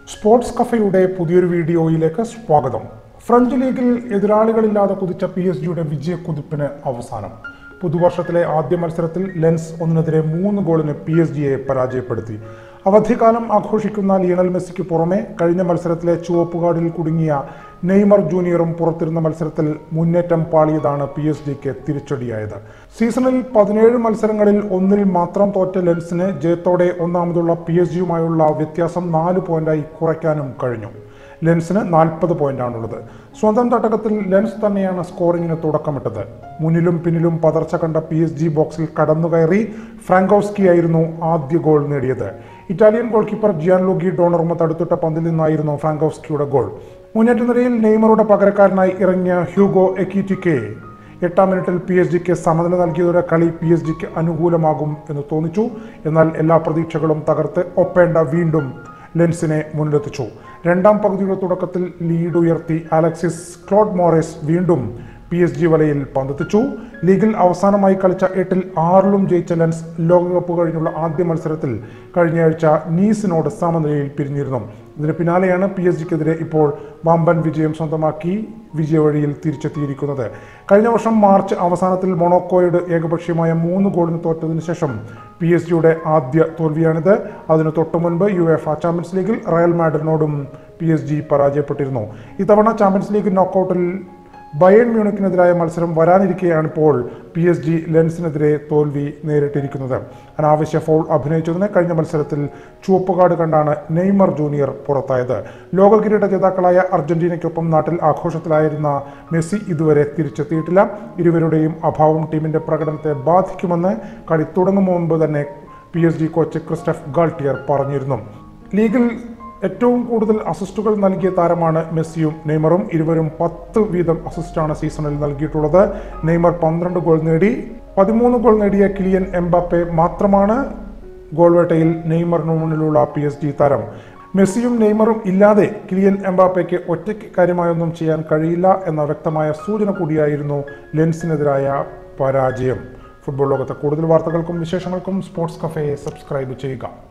sports കഫയുടെ പുതിയൊരു വീഡിയോയിലേക്ക് സ്വാഗതം ഫ്രഞ്ച് ലീഗിൽ എതിരാളികളില്ലാതെ കുതിച്ച പി എസ് ജിയുടെ വിജയക്കുതിപ്പിന് അവസാനം പുതുവർഷത്തിലെ ആദ്യ മത്സരത്തിൽ ലെൻസ് ഒന്നിനെതിരെ മൂന്ന് ഗോളിന് പി എസ് ജിയെ പരാജയപ്പെടുത്തി അവധിക്കാലം ആഘോഷിക്കുന്ന ലിയണൽ മെസ്സിക്ക് പുറമെ കഴിഞ്ഞ മത്സരത്തിലെ ചുവപ്പുകാടിൽ കുടുങ്ങിയ നെയ്മർ ജൂനിയറും പുറത്തിരുന്ന മത്സരത്തിൽ മുന്നേറ്റം പാളിയതാണ് പി എസ് ജിക്ക് തിരിച്ചടിയായത് സീസണിൽ പതിനേഴ് മത്സരങ്ങളിൽ ഒന്നിൽ മാത്രം തോറ്റ ലെൻസിന് ജയത്തോടെ ഒന്നാമതുള്ള പി എസ് ജിയുമായുള്ള വ്യത്യാസം നാല് പോയിന്റായി കുറയ്ക്കാനും കഴിഞ്ഞു ലെൻസിന് നാൽപ്പത് പോയിന്റാണുള്ളത് സ്വന്തം തട്ടകത്തിൽ ലെൻസ് തന്നെയാണ് സ്കോറിങ്ങിന് തുടക്കമിട്ടത് മുന്നിലും പിന്നിലും പതർച്ച കണ്ട പി എസ് ജി ബോക്സിൽ കടന്നുകയറി ഫ്രാങ്കോസ്കി ആയിരുന്നു ആദ്യ ഗോൾ നേടിയത് Italian goalkeeper Gianluigi Donnarumma തടുത്തിട്ട പന്തിൽ നിന്നായിരുന്നു ഫ്രാങ്കോസ്കിയുടെ ഗോൾ മുന്നേറ്റ നിരയിൽ നെയ്മറുടെ പകരക്കാരനായി ഇറങ്ങിയ ഹ്യൂഗോ എക്കിറ്റിക്കെ എട്ടാം മിനിറ്റിൽ പി എസ് ജിക്ക് സമനില നൽകിയതോടെ കളി പി എസ് ജിക്ക് അനുകൂലമാകും എന്ന് തോന്നിച്ചു എന്നാൽ എല്ലാ പ്രതീക്ഷകളും തകർത്ത് ഒപ്പേണ്ട വീണ്ടും ലെൻസിനെ മുന്നിലെത്തിച്ചു രണ്ടാം പകുതിയുടെ തുടക്കത്തിൽ ലീഡ് ഉയർത്തി അലക്സിസ് ക്ലോഡ് മോറേസ് വീണ്ടും പി എസ് ജി വലയിൽ പന്തെത്തിച്ചു ലീഗിൽ അവസാനമായി കളിച്ച എട്ടിൽ ആറിലും ജയിച്ച ലെൻസ് ലോകകപ്പ് കഴിഞ്ഞുള്ള ആദ്യ മത്സരത്തിൽ കഴിഞ്ഞയാഴ്ച നീസിനോട് സമനിലയിൽ പിരിഞ്ഞിരുന്നു ഇതിന് പിന്നാലെയാണ് പി എസ് ജിക്കെതിരെ ഇപ്പോൾ വമ്പൻ വിജയം സ്വന്തമാക്കി വിജയവഴിയിൽ തിരിച്ചെത്തിയിരിക്കുന്നത് കഴിഞ്ഞ വർഷം മാർച്ച് അവസാനത്തിൽ മൊണോക്കോയോട് ഏകപക്ഷീയമായ മൂന്ന് ഗോളിന് തോറ്റതിനു ശേഷം പി എസ് ജിയുടെ ആദ്യ തോൽവിയാണിത് അതിന് തൊട്ടു മുൻപ് യു എഫ് ചാമ്പ്യൻസ് ലീഗിൽ റയൽ മാഡ്രിഡിനോടും പി എസ് ജി പരാജയപ്പെട്ടിരുന്നു ഇത്തവണ ചാമ്പ്യൻസ് ലീഗ് നോക്കൌട്ടിൽ ബയൺ മ്യൂണിക്കിനെതിരായ മത്സരം വരാനിരിക്കെയാണ് ഇപ്പോൾ പി എസ് ജി ലെൻസിനെതിരെ തോൽവി നേരിട്ടിരിക്കുന്നത് അനാവശ്യ ഫൗൾ അഭിനയിച്ചതിന് കഴിഞ്ഞ മത്സരത്തിൽ ചുവപ്പുകാട് കണ്ടാണ് നെയ്മർ ജൂനിയർ പുറത്തായത് ലോക കിരീട ജേതാക്കളായ അർജന്റീനയ്ക്കൊപ്പം നാട്ടിൽ ആഘോഷത്തിലായിരുന്ന മെസ്സി ഇതുവരെ തിരിച്ചെത്തിയിട്ടില്ല ഇരുവരുടെയും അഭാവം ടീമിന്റെ പ്രകടനത്തെ ബാധിക്കുമെന്ന് കളി തുടങ്ങും മുമ്പ് തന്നെ P S G coach Christophe Galtier പറഞ്ഞിരുന്നു ലീഗിൽ ഏറ്റവും കൂടുതൽ അസിസ്റ്റുകൾ നൽകിയ താരമാണ് മെസ്സിയും നെയ്മറും ഇരുവരും പത്ത് വീതം അസിസ്റ്റാണ് സീസണിൽ നൽകിയിട്ടുള്ളത് നെയ്മർ പന്ത്രണ്ട് ഗോൾ നേടി പതിമൂന്ന് ഗോൾ നേടിയ കിലിയൻ എംബാപ്പെ മാത്രമാണ് ഗോൾ വേട്ടയിൽ നെയ്മറിന് മുന്നിലുള്ള പി എസ് ജി താരം മെസ്സിയും നെയ്മറും ഇല്ലാതെ കിലിയൻ എംബാപ്പയ്ക്ക് ഒറ്റയ്ക്ക് കാര്യമായൊന്നും ചെയ്യാൻ കഴിയില്ല എന്ന വ്യക്തമായ സൂചന കൂടിയായിരുന്നു ലെൻസിനെതിരായ പരാജയം ഫുട്ബോൾ ലോകത്തെ കൂടുതൽ വാർത്തകൾക്കും വിശേഷങ്ങൾക്കും സ്പോർട്സ് കഫേയെ സബ്സ്ക്രൈബ് ചെയ്യുക